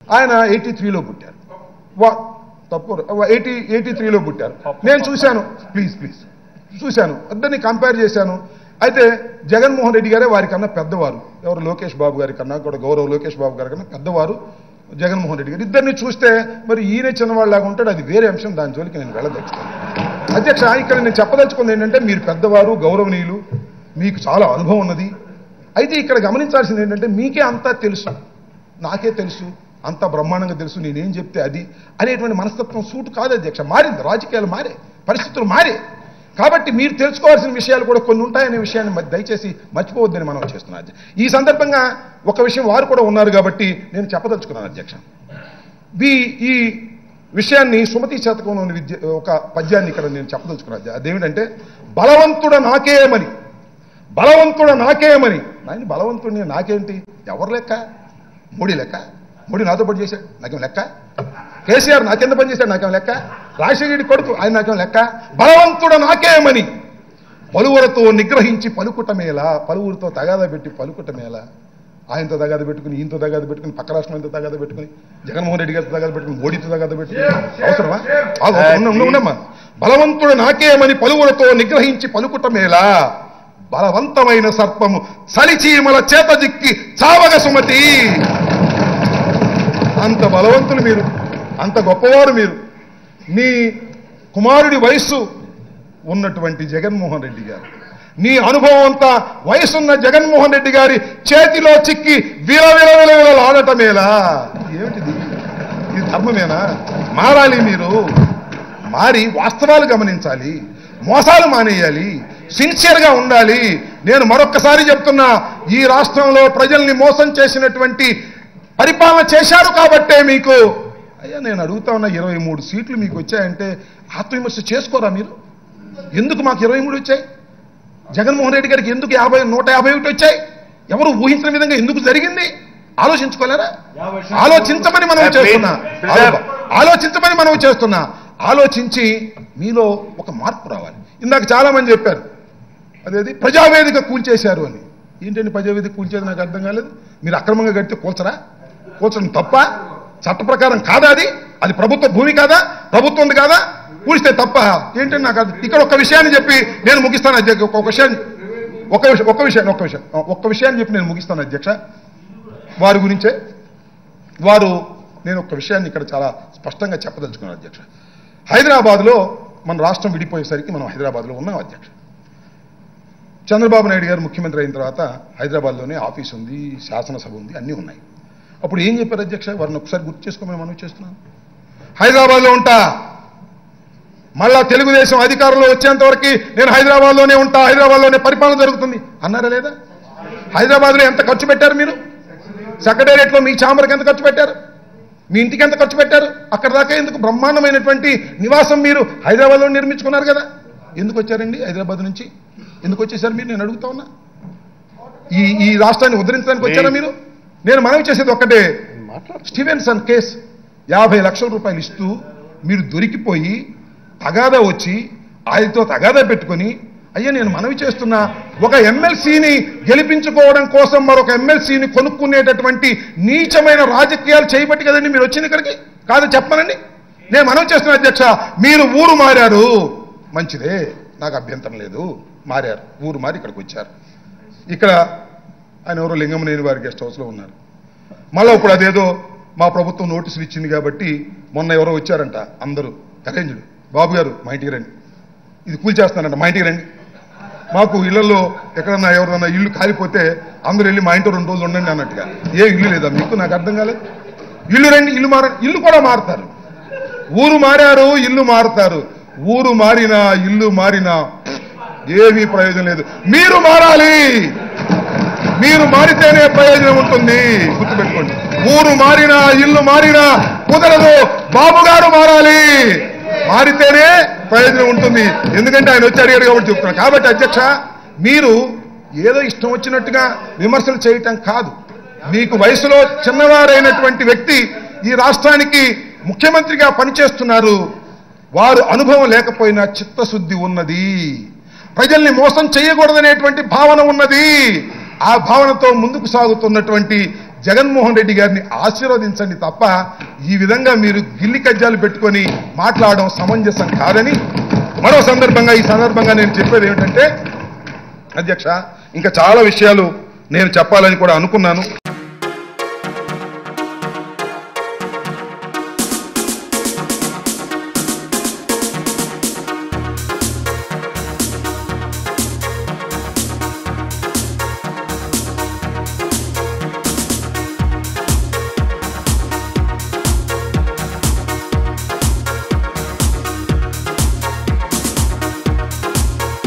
ఆయన ఎయిటీ త్రీలో పుట్టారు వా తప్పు ఎయిటీ ఎయిటీ త్రీలో పుట్టారు నేను చూశాను ప్లీజ్ ప్లీజ్ చూశాను ఇద్దరిని కంపేర్ చేశాను అయితే జగన్మోహన్ రెడ్డి గారే వారికన్నా పెద్దవారు ఎవరు లోకేష్ బాబు గారి కన్నా కూడా గౌరవ లోకేష్ బాబు గారి కన్నా పెద్దవారు జగన్మోహన్ రెడ్డి గారు ఇద్దరిని చూస్తే మరి ఈయన చిన్నవాళ్ళలాగా ఉంటాడు అది వేరే అంశం దాని జోలికి నేను వెళ్ళదలుచుకోను అధ్యక్ష ఇక్కడ నేను చెప్పదలుచుకుంది ఏంటంటే మీరు పెద్దవారు గౌరవనీయులు మీకు చాలా అనుభవం ఉన్నది అయితే ఇక్కడ గమనించాల్సింది ఏంటంటే మీకే అంతా తెలుసు నాకే తెలుసు అంత బ్రహ్మాండంగా తెలుసు నేనేం చెప్తే అది అనేటువంటి మనస్తత్వం సూటు కాదు అధ్యక్ష మారింది రాజకీయాలు మారే పరిస్థితులు మారే కాబట్టి మీరు తెలుసుకోవాల్సిన విషయాలు కూడా కొన్ని ఉంటాయనే విషయాన్ని మ- దయచేసి మర్చిపోవద్దని మనం చేస్తున్నాం అధ్యక్ష. ఈ సందర్భంగా ఒక విషయం వారు కూడా ఉన్నారు కాబట్టి నేను చెప్పదలుచుకున్నాను అధ్యక్ష ఈ ఈ విషయాన్ని సుమతి శతకంలోని విద్య ఒక పద్యాన్ని ఇక్కడ నేను చెప్పదలుచుకున్నాను అదేమిటంటే బలవంతుడ నాకేమని బలవంతుడ నాకేమని నాయన బలవంతుడిని నాకేంటి ఎవరు లెక్క మోడీ లెక్క మోడీ నాతో పని చేశాడు నాకేం లెక్క కేసీఆర్ నాకెంత పని చేశాడు నాకేం లెక్క రాజశేఖర కొడుకు ఆయన నాకేం లెక్క బలవంతుడ నాకేమని పలువురతో నిగ్రహించి పలుకుటమేలా పలువురితో తగాదా పెట్టి పలుకుటమేలా ఆయనతో తగాద పెట్టుకుని ఈయనతో తగాద పెట్టుకుని పక్క రాష్ట్రంతో తగాద పెట్టుకుని జగన్మోహన్ రెడ్డి గారితో తగాద పెట్టుకుని మోడీతో తగాద పెట్టుకుని అవసరమా ఆగు, ఉండు, ఉండు, ఉండమ్మా బలవంతుడు నాకేమని పలువురతో నిగ్రహించి పలుకుటమేలా బలవంతమైన సర్పము సలిచీమల చేత జిక్కి చావగ సుమతి అంత బలవంతులు మీరు అంత గొప్పవారు మీరు నీ కుమారుడి వయస్సు ఉన్నటువంటి జగన్మోహన్ రెడ్డి గారు నీ అనుభవం అంతా వయసున్న జగన్మోహన్ రెడ్డి గారి చేతిలో చిక్కి విల విల విల విలలాడటమేలా ఏమిటిది ఇది ధర్మమేనా మారాలి మీరు మారి వాస్తవాలు గమనించాలి మోసాలు మానేయాలి సిన్సియర్గా ఉండాలి నేను మరొక్కసారి చెప్తున్నా ఈ రాష్ట్రంలో ప్రజల్ని మోసం చేసినటువంటి పరిపాలన చేశారు కాబట్టే మీకు అయ్యా నేను అడుగుతా ఉన్న ఇరవై మూడు సీట్లు మీకు వచ్చాయంటే ఆత్మవిమర్శ చేసుకోరా మీరు ఎందుకు మాకు ఇరవై మూడు వచ్చాయి జగన్మోహన్ రెడ్డి గారికి ఎందుకు యాభై నూట యాభై ఒకటి వచ్చాయి ఎవరు ఊహించిన విధంగా ఎందుకు జరిగింది ఆలోచించుకోలేరా ఆలోచించమని మనం చేస్తున్నా ఆలో- ఆలోచించమని మనం చేస్తున్నా ఆలోచించి మీలో ఒక మార్పు రావాలి ఇందాక చాలా మంది చెప్పారు అదేది ప్రజావేదిక కూల్చేశారు అని ఏంటండి ప్రజావేదిక కూల్చేది నాకు అర్థం కాలేదు మీరు అక్రమంగా కడితే కూల్చరా కూల్చడం తప్ప చట్ట ప్రకారం కాదా అది అది ప్రభుత్వ భూమి కాదా ప్రభుత్వం కాదా కూలిస్తే తప్ప ఏంటంటే నాకు అర్థం- ఇక్కడ ఒక విషయాన్ని చెప్పి నేను ముగిస్తాను అధ్యక్ష ఒక విషయాన్ని ఒక విషయం ఒక విషయాన్ని ఒక్క విషయం ఒక్క విషయాన్ని చెప్పి నేను ముగిస్తాను అధ్యక్ష వారి గురించే వారు నేను ఒక విషయాన్ని ఇక్కడ చాలా స్పష్టంగా చెప్పదలుచుకున్నాను అధ్యక్ష హైదరాబాద్లో మన రాష్ట్రం విడిపోయేసరికి మనం హైదరాబాద్లో ఉన్నాం అధ్యక్ష చంద్రబాబు నాయుడు గారు ముఖ్యమంత్రి అయిన తర్వాత హైదరాబాద్లోనే ఆఫీస్ ఉంది శాసనసభ ఉంది అన్నీ ఉన్నాయి అప్పుడు ఏం చెప్పారు అధ్యక్ష వారిని ఒకసారి గుర్తు చేసుకోమని మనం చేస్తున్నాను హైదరాబాద్లో ఉంటా మళ్ళా తెలుగుదేశం అధికారంలో వచ్చేంత వరకు నేను హైదరాబాద్లోనే ఉంటా హైదరాబాద్లోనే పరిపాలన జరుగుతుంది అన్నారా లేదా హైదరాబాద్లో ఎంత ఖర్చు పెట్టారు మీరు సెక్రటేరియట్లో మీ ఛాంబర్కి ఎంత ఖర్చు పెట్టారు మీ ఇంటికి ఎంత ఖర్చు పెట్టారు అక్కడ దాకా ఎందుకు బ్రహ్మాండమైనటువంటి నివాసం మీరు హైదరాబాద్లో నిర్మించుకున్నారు కదా ఎందుకు వచ్చారండి హైదరాబాద్ నుంచి ఎందుకు వచ్చేసారు మీరు నేను అడుగుతా ఉన్నా ఈ ఈ రాష్ట్రాన్ని ఉద్ధరించడానికి వచ్చారా మీరు నేను మనవి చేసేది ఒక్కటే స్టీవెన్సన్ కేస్ యాభై లక్షల రూపాయలు ఇస్తూ మీరు దొరికిపోయి తగాదా వచ్చి ఆయనతో తగాదా పెట్టుకొని అయ్యా నేను మనవి చేస్తున్నా ఒక ఎమ్మెల్సీని గెలిపించుకోవడం కోసం మరొక ఎమ్మెల్సీని కొనుక్కునేటటువంటి నీచమైన రాజకీయాలు చేయబట్టి కదండి మీరు వచ్చింది ఇక్కడికి కాదు చెప్పమనండి నేను మనవి చేస్తున్నా అధ్యక్ష మీరు ఊరు మారారు మంచిదే నాకు అభ్యంతరం లేదు మారారు ఊరు మారి ఇక్కడికి వచ్చారు ఇక్కడ ఆయన ఎవరో లింగమనేని వారి గెస్ట్ హౌస్లో ఉన్నారు మళ్ళీ ఇప్పుడు అదేదో మా ప్రభుత్వం నోటీసులు ఇచ్చింది కాబట్టి మొన్న ఎవరో వచ్చారంట అందరూ అరేంజ్డ్ బాబు గారు మా ఇంటికి రండి ఇది కూల్చేస్తానంట మా ఇంటికి రండి మాకు ఇళ్లలో ఎక్కడన్నా ఎవరన్నా ఇల్లు కాలిపోతే అందరూ వెళ్ళి మా ఇంట్లో రెండు రోజులు ఉండండి అన్నట్టుగా ఏ ఇల్లు లేదా మీకు నాకు అర్థం కాలేదు ఇల్లు రండి ఇల్లు మార ఇల్లు కూడా మారుతారు ఊరు మారారు ఇల్లు మారుతారు ఊరు మారినా ఇల్లు మారినా ఏమీ ప్రయోజనం లేదు మీరు మారాలి మీరు మారితేనే ప్రయోజనం ఉంటుంది గుర్తుపెట్టుకోండి ఊరు మారినా ఇల్లు మారినా కుదరదు బాబు గారు మారాలి మారితేనే ప్రయోజనం ఉంటుంది ఎందుకంటే ఆయన వచ్చి అడిగారు కాబట్టి చెప్తున్నా కాబట్టి అధ్యక్ష మీరు ఏదో ఇష్టం వచ్చినట్టుగా విమర్శలు చేయటం కాదు మీకు వయసులో చిన్నవారైనటువంటి వ్యక్తి ఈ రాష్ట్రానికి ముఖ్యమంత్రిగా పనిచేస్తున్నారు వారు అనుభవం లేకపోయినా చిత్తశుద్ధి ఉన్నది ప్రజల్ని మోసం చేయకూడదనేటువంటి భావన ఉన్నది ఆ భావనతో ముందుకు సాగుతున్నటువంటి జగన్మోహన్ రెడ్డి గారిని ఆశీర్వదించండి తప్ప ఈ విధంగా మీరు గిల్లి కజ్జాలు పెట్టుకొని మాట్లాడడం సమంజసం కాదని మరో సందర్భంగా ఈ సందర్భంగా నేను చెప్పేది ఏమిటంటే అధ్యక్ష ఇంకా చాలా విషయాలు నేను చెప్పాలని కూడా అనుకున్నాను